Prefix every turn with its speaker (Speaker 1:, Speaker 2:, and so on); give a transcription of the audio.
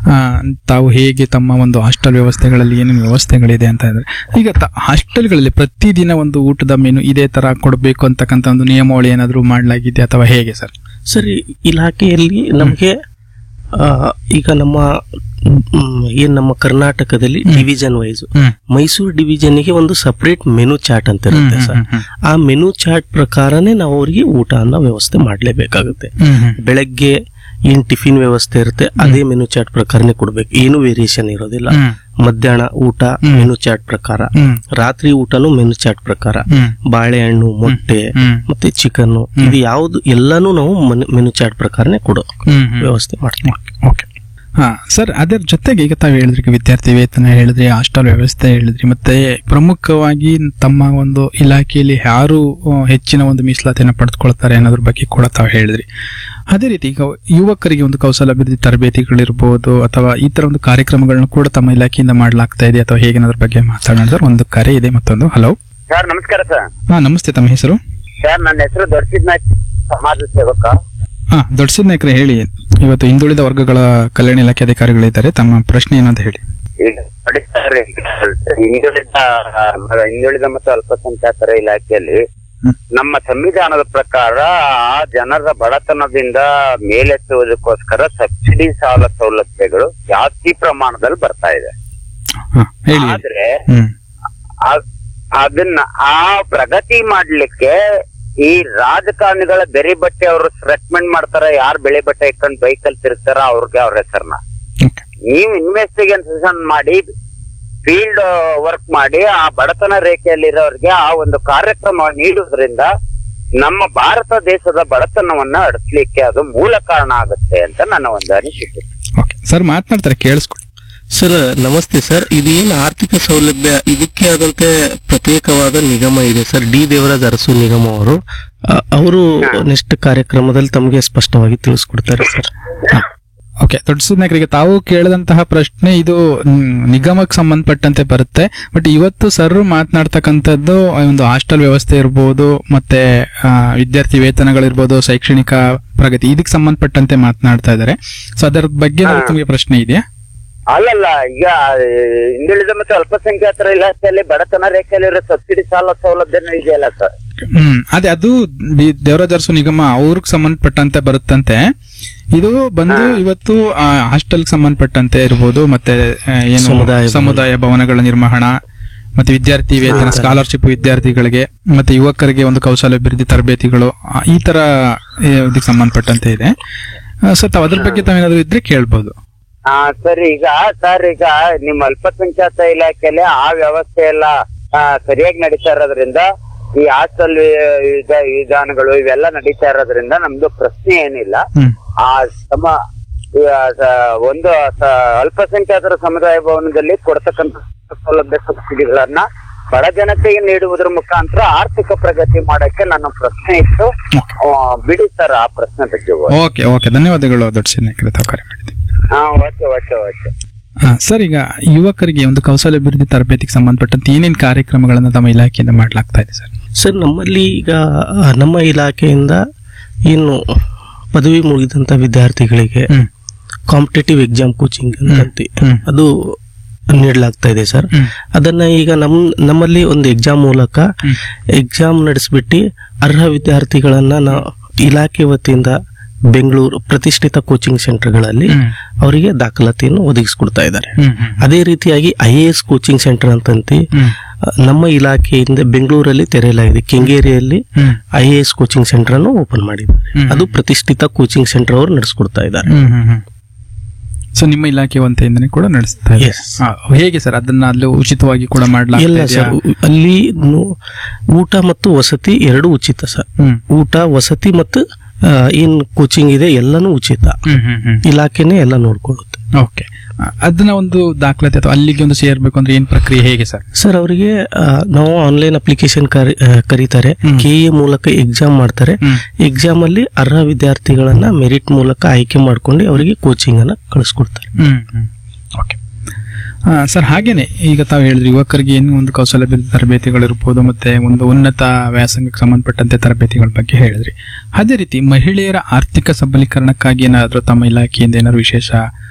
Speaker 1: ಆ, ತಾವು ಹೇಗೆ ತಮ್ಮ ಒಂದು ಹಾಸ್ಟೆಲ್ ವ್ಯವಸ್ಥೆಗಳಲ್ಲಿ ಏನೇನು ವ್ಯವಸ್ಥೆಗಳಿದೆ ಅಂತ ಇದ್ರೆ ಈಗ ತ- ಹಾಸ್ಟೆಲ್ಗಳಲ್ಲಿ ಪ್ರತಿದಿನ ಒಂದು ಊಟದ ಮೆನು ಇದೇ ತರ ಕೊಡಬೇಕು ಅಂತಕ್ಕಂಥ ಒಂದು ನಿಯಮಾವಳಿ ಏನಾದರೂ ಮಾಡಲಾಗಿದೆ ಅಥವಾ ಹೇಗೆ ಸರ್
Speaker 2: ಸರಿ ಇಲಾಖೆಯಲ್ಲಿ ನಮಗೆ ಈಗ ನಮ್ಮ ಮ್, ಏನ್ ನಮ್ಮ ಕರ್ನಾಟಕದಲ್ಲಿ ಡಿವಿಷನ್ ವೈಸ್
Speaker 1: ಹ್ಮ್
Speaker 2: ಮೈಸೂರು ಡಿವಿಷನ್ಗೆ ಒಂದು ಸಪರೇಟ್ ಮೆನು ಚಾರ್ಟ್ ಅಂತ ಇರುತ್ತೆ
Speaker 1: ಹ್ಮ್,
Speaker 2: ಸರ್
Speaker 1: ಹ್ಮ್, ಹ್ಮ್.
Speaker 2: ಆ ಮೆನು ಚಾರ್ಟ್ ಪ್ರಕಾರನೇ ನಾವು ಅವರಿಗೆ ಊಟ ಅನ್ನೋ ವ್ಯವಸ್ಥೆ ಮಾಡಲೇಬೇಕಾಗುತ್ತೆ
Speaker 1: ಹ್ಮ್ ಹ್ಮ್
Speaker 2: ಬೆಳಗ್ಗೆ ಏನ್ ಟಿಫಿನ್ ವ್ಯವಸ್ಥೆ ಇರುತ್ತೆ ಅದೇ ಮೆನು ಚಾರ್ಟ್ ಪ್ರಕಾರನೇ ಕೊಡ್ಬೇಕು ಏನು ವೇರಿಯೇಷನ್ ಇರೋದಿಲ್ಲ
Speaker 1: ಹ್ಮ್
Speaker 2: ಮಧ್ಯಾಹ್ನ ಊಟ ಮೆನು ಚಾರ್ಟ್ ಪ್ರಕಾರ
Speaker 1: ಹ್ಮ್
Speaker 2: ರಾತ್ರಿ ಊಟನು ಮೆನು ಚಾರ್ಟ್ ಪ್ರಕಾರ
Speaker 1: ಹ್ಮ್
Speaker 2: ಬಾಳೆಹಣ್ಣು ಮೊಟ್ಟೆ
Speaker 1: ಹ್ಮ್
Speaker 2: ಮತ್ತೆ ಚಿಕನ್ ಇದು ಯಾವ್ದು ಎಲ್ಲಾನು ನಾವು ಮೆನು ಚಾರ್ಟ್ ಪ್ರಕಾರನೇ ಕೊಡೋ
Speaker 1: ಹ್ಮ್ ಹ್ಮ್
Speaker 2: ವ್ಯವಸ್ಥೆ ಮಾಡ್ತೀವಿ
Speaker 1: ಓಕೆ ಹಾ ಸರ್ ಅದರ ಜೊತೆಗೆ ಈಗ ತಾವು ಹೇಳಿದ್ರಿ ಈಗ ವಿದ್ಯಾರ್ಥಿ ವೇತನ ಹೇಳಿದ್ರಿ ಹಾಸ್ಟೆಲ್ ವ್ಯವಸ್ಥೆ ಹೇಳಿದ್ರಿ ಮತ್ತೆ ಪ್ರಮುಖವಾಗಿ ತಮ್ಮ ಒಂದು ಇಲಾಖೆಯಲ್ಲಿ ಯಾರು ಆ, ಹೆಚ್ಚಿನ ಒಂದು ಮೀಸಲಾತಿಯನ್ನು ಪಡೆದುಕೊಳ್ತಾರೆ ಅನ್ನೋದ್ರ ಬಗ್ಗೆ ಕೂಡ ತಾವು ಹೇಳಿದ್ರಿ ಅದೇ ರೀತಿ ಈಗ ಯುವಕರಿಗೆ ಒಂದು ಕೌಶಲಾಭಿವೃದ್ಧಿ ತರಬೇತಿಗಳಿರ್ಬೋದು ಅಥವಾ ಈ ತರ ಒಂದು ಕಾರ್ಯಕ್ರಮಗಳನ್ನ ಕೂಡ ತಮ್ಮ ಇಲಾಖೆಯಿಂದ ಮಾಡಲಾಗ್ತಾ ಇದೆ ಅಥವಾ ಹೇಗೆ ಅನ್ನೋದ್ರ ಬಗ್ಗೆ ಮಾತಾಡೋಣ ಸರ್ ಒಂದು ಕರೆ ಇದೆ ಮತ್ತೊಂದು ಹಲೋ
Speaker 3: ಸರ್ ನಮಸ್ಕಾರ ಸರ್
Speaker 1: ಹಾ ನಮಸ್ತೆ ತಮ್ಮ ಹೆಸರು
Speaker 3: ಸರ್ ನನ್ನ ಹೆಸರು ದೊಡ್ಡಸಿದ್ನಾಥ್ ಸಮಾಜ ಸೇವಕ
Speaker 1: ಹಾ ದೊಡ್ಡ ನಾಯಕರೇ ಹೇಳಿ ಇವತ್ತು ಹಿಂದುಳಿದ ವರ್ಗಗಳ ಕಲ್ಯಾಣ ಇಲಾಖೆ ಅಧಿಕಾರಿಗಳಿದ್ದಾರೆ ತಮ್ಮ ಪ್ರಶ್ನೆ ಏನಂತ ಹೇಳಿ
Speaker 3: ಈಗ ನೋಡಿ ಸರ್ ಈಗ ಹಿಂದುಳಿದ ಹಿಂದುಳಿದ ಮತ್ತು ಅಲ್ಪಸಂಖ್ಯಾತರ ಇಲಾಖೆಯಲ್ಲಿ
Speaker 1: ಹ್ಮ್.
Speaker 3: ನಮ್ಮ ಸಂವಿಧಾನದ ಪ್ರಕಾರ ಆ ಜನರ ಬಡತನದಿಂದ ಮೇಲೆತ್ತುವುದಕ್ಕೋಸ್ಕರ ಸಬ್ಸಿಡಿ ಸಾಲ ಸೌಲಭ್ಯಗಳು ಜಾಸ್ತಿ ಪ್ರಮಾಣದಲ್ಲಿ ಬರ್ತಾ ಇದೆ
Speaker 1: ಹಾ ಹೇಳಿ
Speaker 3: ಆದ್ರೆ
Speaker 1: ಹ್ಮ್
Speaker 3: ಆ- ಅದನ್ನ ಆ ಪ್ರಗತಿ ಮಾಡ್ಲಿಕ್ಕೆ ಈ ರಾಜಕಾರಣಿಗಳ ಬೆರಿ ಬಟ್ಟೆ ಅವರು ರೆಕಮೆಂಡ್ ಮಾಡ್ತಾರ ಯಾರು ಬೆಳೆ ಬಟ್ಟೆ ಇಟ್ಕೊಂಡು ಬೈಕಲ್ಲಿ ತಿರ್ತಾರ ಅವ್ರಿಗೆ ಅವ್ರ ಹೆಸರನ್ನ
Speaker 1: ಓಕೆ
Speaker 3: ನೀವು ಇನ್ವೆಸ್ಟಿಗೇಷನ್ ಮಾಡಿ ಫೀಲ್ಡ್ ವರ್ಕ್ ಮಾಡಿ ಆ ಬಡತನ ರೇಖೆಯಲ್ಲಿರೋರಿಗೆ ಆ ಒಂದು ಕಾರ್ಯಕ್ರಮ ನೀಡುವುದರಿಂದ ನಮ್ಮ ಭಾರತ ದೇಶದ ಬಡತನವನ್ನ ಅಡಿಸ್ಲಿಕ್ಕೆ ಅದು ಮೂಲ ಕಾರಣ ಆಗುತ್ತೆ ಅಂತ ನನ್ನ ಒಂದು ಅನಿಸಿಕೆ
Speaker 1: ಓಕೆ ಸರ್ ಮಾತನಾಡ್ತಾರೆ ಕೇಳಿಸ್ಕೊಳ್ಳಿ
Speaker 2: ಸರ್ ನಮಸ್ತೆ ಸರ್ ಇದೇನು ಆರ್ಥಿಕ ಸೌಲಭ್ಯ ಇದಕ್ಕೆ ಆದಂತೆ ಪ್ರತ್ಯೇಕವಾದ ನಿಗಮ ಇದೆ ಸರ್ ಡಿ ದೇವರಾಜ್ ಅರಸು ನಿಗಮ ಅವರು ಅವರು ನೆಕ್ಸ್ಟ್ ಕಾರ್ಯಕ್ರಮದಲ್ಲಿ ತಮಗೆ ಸ್ಪಷ್ಟವಾಗಿ ತಿಳಿಸ್ಕೊಡ್ತಾರೆ ಸರ್
Speaker 1: ಓಕೆ ದೊಡ್ಡ ಸುದ್ನಾಯಕರಿಗೆ ತಾವು ಕೇಳಿದಂತಹ ಪ್ರಶ್ನೆ ಇದು ಮ್, ನಿಗಮಕ್ಕೆ ಸಂಬಂಧಪಟ್ಟಂತೆ ಬರುತ್ತೆ ಬಟ್ ಇವತ್ತು ಸರ್ ಮಾತನಾಡ್ತಕ್ಕಂಥದ್ದು ಒಂದು ಹಾಸ್ಟೆಲ್ ವ್ಯವಸ್ಥೆ ಇರ್ಬೋದು ಮತ್ತೆ ಆ, ವಿದ್ಯಾರ್ಥಿ ವೇತನಗಳಿರ್ಬೋದು ಶೈಕ್ಷಣಿಕ ಪ್ರಗತಿ ಇದಕ್ಕೆ ಸಂಬಂಧಪಟ್ಟಂತೆ ಮಾತನಾಡ್ತಾ ಇದ್ದಾರೆ ಸೊ ಅದರ ಬಗ್ಗೆ ಏನಾದ್ರು ನಿಮಗೆ ಪ್ರಶ್ನೆ ಇದೆಯಾ
Speaker 3: ಅಲ್ಲಲ್ಲ ಈಗ ಆ, ಹಿಂದುಳಿದ ಮತ್ತು ಅಲ್ಪಸಂಖ್ಯಾತರ ಇಲಾಖೆಯಲ್ಲಿ ಬಡತನ ರೇಖೆಯಲ್ಲಿರೋ ಸಬ್ಸಿಡಿ ಸಾಲ ಸೌಲಭ್ಯನೂ ಇದೆಯಲ್ಲ ಸರ್
Speaker 1: ಹ್ಮ್ ಅದೇ ಅದು ದಿ- ದೇವರಾಜ ಅರಸು ನಿಗಮ ಅವ್ರಿಗೆ ಸಂಬಂಧಪಟ್ಟಂತೆ ಬರುತ್ತಂತೆ ಇದು ಬಂದು ಇವತ್ತು ಹಾಸ್ಟೆಲ್ ಸಂಬಂಧಪಟ್ಟಂತೆ ಇರ್ಬೋದು ಮತ್ತೆ ಆ, ಏನು
Speaker 2: ಸಮುದಾಯ ಭವನ.
Speaker 1: ಸಮುದಾಯ ಭವನಗಳ ನಿರ್ವಹಣಾ ಮತ್ತೆ ವಿದ್ಯಾರ್ಥಿ ವೇತನ ಸ್ಕಾಲರ್ಶಿಪ್ ವಿದ್ಯಾರ್ಥಿಗಳಿಗೆ ಮತ್ತೆ ಯುವಕರಿಗೆ ಒಂದು ಕೌಶಲ್ಯಾಭಿವೃದ್ಧಿ ತರಬೇತಿಗಳು ಆ, ಈ ತರ ಆ, ಇದಕ್ಕೆ ಸಂಬಂಧಪಟ್ಟಂತೆ ಇದೆ ಸೊ ತಾವ್ ಅದ್ರ ಬಗ್ಗೆ ತಾವೇನಾದ್ರು ಇದ್ರೆ ಕೇಳ್ಬೋದು
Speaker 3: ಹಾ ಸರ್ ಈಗ ಸರ್ ಈಗ ನಿಮ್ಮ ಅಲ್ಪಸಂಖ್ಯಾತ ಇಲಾಖೆಯಲ್ಲಿ ಆ ವ್ಯವಸ್ಥೆ ಎಲ್ಲ ಆ, ಸರಿಯಾಗಿ ನಡೀತಾ ಇರೋದ್ರಿಂದ ಈ ಹಾಸ್ಟೆಲ್ ವಿಧಾನಗಳು ಇವೆಲ್ಲ ನಡೀತಾ ಇರೋದ್ರಿಂದ ನಮ್ದು ಪ್ರಶ್ನೆ ಏನಿಲ್ಲ
Speaker 1: ಹ್ಮ್
Speaker 3: ಆ ಸಮ ಈ, ಆ, ಸ- ಒಂದು ಸ- ಅಲ್ಪಸಂಖ್ಯಾತರ ಸಮುದಾಯ ಭವನದಲ್ಲಿ ಕೊಡ್ತಕ್ಕಂಥ ಸೌಲಭ್ಯ ಸಬ್ಸಿಡಿಗಳನ್ನ ಬಡ ಜನತೆಗೆ ನೀಡುವುದರ ಮುಖಾಂತರ ಆರ್ಥಿಕ ಪ್ರಗತಿ ಮಾಡಕ್ಕೆ ನನ್ನ ಪ್ರಶ್ನೆ ಇತ್ತು ಆ, ಬಿಡಿ ಸರ್ ಆ ಪ್ರಶ್ನೆ ಬಗ್ಗೆ
Speaker 1: ಓಕೆ ಓಕೆ ಧನ್ಯವಾದಗಳು ದೊಡ್ಡ ಸಿನ್ನೇಕರ ತಾವು ಕರೆ ಮಾಡಿದ್ದೀವಿ
Speaker 3: ಹಾ ಓಕೆ ಓಕೆ ಓಕೆ
Speaker 1: ಆ, ಸರ್ ಈಗ ಯುವಕರಿಗೆ ಒಂದು ಕೌಶಲ್ಯಾಭಿವೃದ್ಧಿ ತರಬೇತಿಗೆ ಸಂಬಂಧಪಟ್ಟಂತೆ ಏನೇನು ಕಾರ್ಯಕ್ರಮಗಳನ್ನು ತಮ್ಮ ಇಲಾಖೆಯಿಂದ ಮಾಡಲಾಗ್ತಾ ಇದೆ ಸರ್
Speaker 2: ಸರ್ ನಮ್ಮಲ್ಲಿ ಈಗ ಆ, ನಮ್ಮ ಇಲಾಖೆಯಿಂದ ಏನು ಪದವಿ ಮುಗಿದಂತ ವಿದ್ಯಾರ್ಥಿಗಳಿಗೆ
Speaker 1: ಹ್ಮ್
Speaker 2: ಕಾಂಪಿಟೇಟಿವ್ ಎಕ್ಸಾಮ್ ಕೋಚಿಂಗ್ ಅಂತಂತೆ
Speaker 1: ಹ್ಮ್.
Speaker 2: ಅದು ನೀಡಲಾಗ್ತಾ ಇದೆ ಸರ್
Speaker 1: ಹ್ಮ್.
Speaker 2: ಅದನ್ನ ಈಗ ನಮ್ ನಮ್ಮಲ್ಲಿ ಒಂದು ಎಕ್ಸಾಮ್ ಮೂಲಕ
Speaker 1: ಹ್ಮ್.
Speaker 2: ಎಕ್ಸಾಮ್ ನಡೆಸ್ಬಿಟ್ಟು ಅರ್ಹ ವಿದ್ಯಾರ್ಥಿಗಳನ್ನ ನಾವು ಇಲಾಖೆ ವತಿಯಿಂದ ಬೆಂಗಳೂರು ಪ್ರತಿಷ್ಠಿತ ಕೋಚಿಂಗ್ ಸೆಂಟರ್ಗಳಲ್ಲಿ
Speaker 1: ಹ್ಮ್.
Speaker 2: ಅವರಿಗೆ ದಾಖಲಾತಿಯನ್ನು ಒದಗಿಸ್ಕೊಡ್ತಾ ಇದ್ದಾರೆ
Speaker 1: ಹ್ಮ್ ಹ್ಮ್
Speaker 2: ಅದೇ ರೀತಿಯಾಗಿ I A S coaching centre ಅಂತಂತೆ
Speaker 1: ಹ್ಮ್.
Speaker 2: ಆ, ನಮ್ಮ ಇಲಾಖೆಯಿಂದ ಬೆಂಗಳೂರಲ್ಲಿ ತೆರೆಯಲಾಗಿದೆ ಕೆಂಗೇರಿಯಲ್ಲಿ
Speaker 1: ಹ್ಮ್.
Speaker 2: I A S coaching centre ಅನ್ನು ಓಪನ್ ಮಾಡಿದ್ದಾರೆ
Speaker 1: ಹ್ಮ್.
Speaker 2: ಅದು ಪ್ರತಿಷ್ಠಿತ ಕೋಚಿಂಗ್ ಸೆಂಟರ್ ಅವರು ನಡೆಸ್ಕೊಡ್ತಾ ಇದ್ದಾರೆ
Speaker 1: ಹ್ಮ್ ಹ್ಮ್ ಹ್ಮ್ ಸೊ ನಿಮ್ಮ ಇಲಾಖೆ ವಂತೆಯಿಂದನೇ ಕೂಡ ನಡೆಸ್ತಾ ಇದೆ
Speaker 2: Yes.
Speaker 1: ಆ, ಹೇಗೆ ಸರ್ ಅದನ್ನ ಅಲ್ಲಿ ಉಚಿತವಾಗಿ ಕೂಡ
Speaker 2: ಇಲ್ಲ
Speaker 1: ಮಾಡಲಾಗ್ತಾ
Speaker 2: ಸರ್ ಅಲ್ಲಿ ನು- ಊಟ ಮತ್ತು ವಸತಿ ಎರಡು ಉಚಿತ ಸರ್
Speaker 1: ಹ್ಮ್
Speaker 2: ಊಟ ವಸತಿ ಮತ್ತು ಆ, ಏನ್ ಕೋಚಿಂಗ್ ಇದೆ ಎಲ್ಲಾನು ಉಚಿತ
Speaker 1: ಹ್ಮ್ ಹ್ಮ್ ಹ್ಮ್
Speaker 2: ಇಲಾಖೆನೇ ಎಲ್ಲ ನೋಡ್ಕೊಳ್ಳುತ್ತೆ
Speaker 1: ಓಕೆ ಅದನ್ನ ಒಂದು ದಾಖಲಾತಿ ಅಥವಾ ಅಲ್ಲಿಗೆ ಒಂದು ಸೇರ್ಬೇಕು ಅಂದ್ರೆ ಏನ್ ಪ್ರಕ್ರಿಯೆ ಹೇಗೆ ಸರ್
Speaker 2: ಸರ್ ಅವರಿಗೆ ಆ, ನಾವು ಆನ್ಲೈನ್ ಅಪ್ಲಿಕೇಶನ್ ಕರೀತಾರೆ
Speaker 1: ಹ್ಮ್.
Speaker 2: ಕೆ ಎ ಮೂಲಕ ಎಕ್ಸಾಮ್ ಮಾಡ್ತಾರೆ
Speaker 1: ಹ್ಮ್.
Speaker 2: ಎಕ್ಸಾಮ್ ಅಲ್ಲಿ ಅರ್ಹ ವಿದ್ಯಾರ್ಥಿಗಳನ್ನ ಮೆರಿಟ್ ಮೂಲಕ ಆಯ್ಕೆ ಮಾಡ್ಕೊಂಡು ಅವರಿಗೆ ಕೋಚಿಂಗ್ ಅನ್ನ ಕಳಿಸ್ಕೊಡ್ತಾರೆ
Speaker 1: ಹ್ಮ್ ಹ್ಮ್ ಓಕೆ ಸರ್ ಹಾಗೇನೆ ಈಗ ತಾವು ಹೇಳಿದ್ರಿ ಯುವಕರಿಗೆ ಏನು ಒಂದು ಕೌಶಲ್ಯಾಭಿವೃದ್ಧಿ ತರಬೇತಿಗಳಿರ್ಬೋದು ಮತ್ತೆ ಒಂದು ಉನ್ನತ ವ್ಯಾಸಂಗಕ್ಕೆ ಸಂಬಂಧಪಟ್ಟಂತೆ ತರಬೇತಿಗಳ ಬಗ್ಗೆ ಹೇಳಿದ್ರಿ ಅದೇ ರೀತಿ ಮಹಿಳೆಯರ ಆರ್ಥಿಕ ಸಬಲೀಕರಣಕ್ಕಾಗಿ ಏನಾದರೂ ತಮ್ಮ ಇಲಾಖೆಯಿಂದ ಏನಾದ್ರು ವಿಶೇಷ